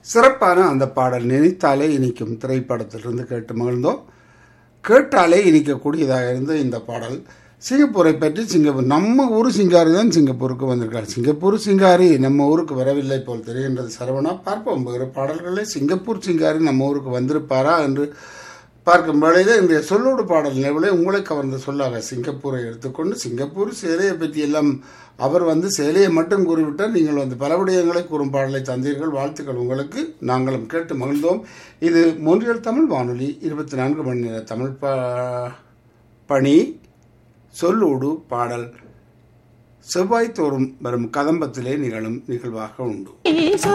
சிறப்பான அந்த பாடல் நினைத்தாலே இனிக்கும் திரைப்படத்திலிருந்து கேட்டு மகிழ்ந்தோம் கேட்டாலே இனிக்கக்கூடியதாக இருந்த இந்த பாடல் சிங்கப்பூரை பற்றி சிங்கப்பூர் நம்ம ஊர் சிங்காரி தான் சிங்கப்பூருக்கு வந்திருக்கார் சிங்கப்பூர் சிங்காரி நம்ம ஊருக்கு வரவில்லை போல் தெரிகின்றது சரவணா பார்ப்போம் வேறு பாடல்களே சிங்கப்பூர் சிங்காரி நம்ம ஊருக்கு வந்திருப்பாரா என்று பார்க்கும் வேளையில் இன்றைய சொல்லோடு பாடல் நிலவிலே உங்களை கவர்ந்த சொல்லாக சிங்கப்பூரை எடுத்துக்கொண்டு சிங்கப்பூர் சேலையை பற்றி எல்லாம் அவர் வந்து சேலையை மட்டும் கூறிவிட்டால் நீங்கள் வந்து பல விடயங்களை கூறும் பாடலை தந்தீர்கள் வாழ்த்துக்கள் உங்களுக்கு நாங்களும் கேட்டு மகிழ்ந்தோம் இது மூன்றியல் தமிழ் வானொலி இருபத்தி நான்கு மணி நேர தமிழ் ப பணி சொல்லோடு பாடல் செவ்வாய் தோறும் வரும் கதம்பத்திலே நிகழும் நிகழ்வாக உண்டு